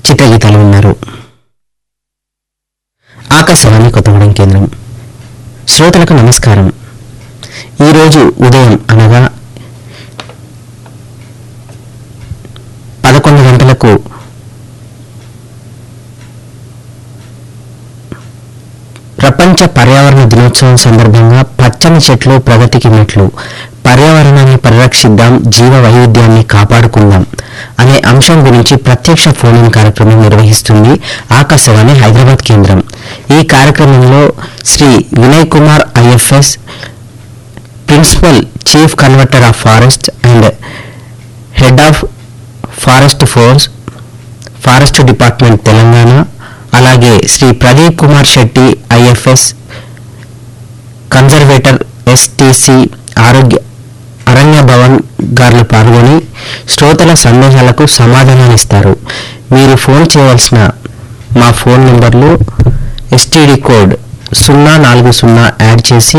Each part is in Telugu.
చిత్రగీతాలు ఉన్నారు ఆకాశవాణి కొత్తగూడెం కేంద్రం శ్రోతలకు నమస్కారం ఈరోజు ఉదయం అనగా పదకొండు గంటలకు ప్రపంచ పర్యావరణ దినోత్సవం సందర్భంగా పచ్చని చెట్లు ప్రగతికి మెట్లు పర్యావరణాన్ని పరిరక్షిద్దాం జీవ వైవిధ్యాన్ని కాపాడుకుందాం అనే అంశం గురించి ప్రత్యక్ష ఫోన్ ఇన్ కార్యక్రమం నిర్వహిస్తుంది ఆకాశవాణి హైదరాబాద్ కేంద్రం ఈ కార్యక్రమంలో Shri Vinay Kumar IFS principal chief conservator of forest and head of forest force forest department Telangana అలాగే Shri Pradeep Kumar Shetty IFS conservator STC ఆరోగ్య అరణ్య భవన్ గారు పాల్గొని శ్రోతల సందేహాలకు సమాధానాలు ఇస్తారు మీరు ఫోన్ చేయవలసిన మా ఫోన్ నెంబర్లు ఎస్టీడీ కోడ్ సున్నా నాలుగు సున్నా యాడ్ చేసి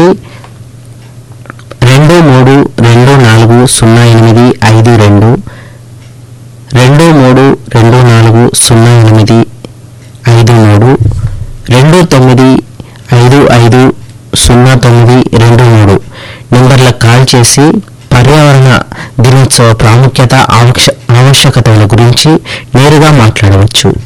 రెండు మూడు రెండు నాలుగు సున్నా ఎనిమిది ఐదు రెండు రెండు మూడు రెండు నాలుగు సున్నా ఎనిమిది ఐదు మూడు రెండు తొమ్మిది ఐదు ఐదు సున్నా తొమ్మిది రెండు మూడు నెంబర్లకు కాల్ చేసి పర్యావరణ దినోత్సవ ప్రాముఖ్యత ఆవక్ష ఆవశ్యకతల గురించి నేరుగా మాట్లాడవచ్చు